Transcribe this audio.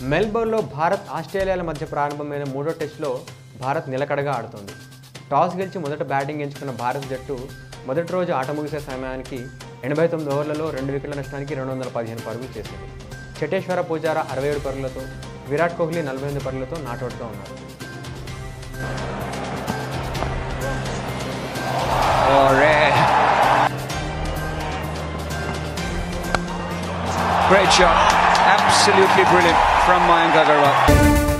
మెల్బోర్న్లో భారత్ ఆస్ట్రేలియాల మధ్య ప్రారంభమైన మూడో టెస్టులో భారత్ నిలకడగా ఆడుతోంది టాస్ గెలిచి మొదట బ్యాటింగ్ ఎంచుకున్న భారత జట్టు మొదటి రోజు ఆట ముగిసే సమయానికి ఎనభై తొమ్మిది ఓవర్లలో రెండు వికెట్ల నష్టానికి రెండు వందల పదిహేను పరుగులు చేసింది చటేశ్వర పూజారా అరవై ఏడు పరుగులతో విరాట్ కోహ్లీ నలభై ఎనిమిది పరుగులతో నాటౌట్గా ఉన్నారు Oh, rare. Great shot. Absolutely brilliant from Mayank Agarwal.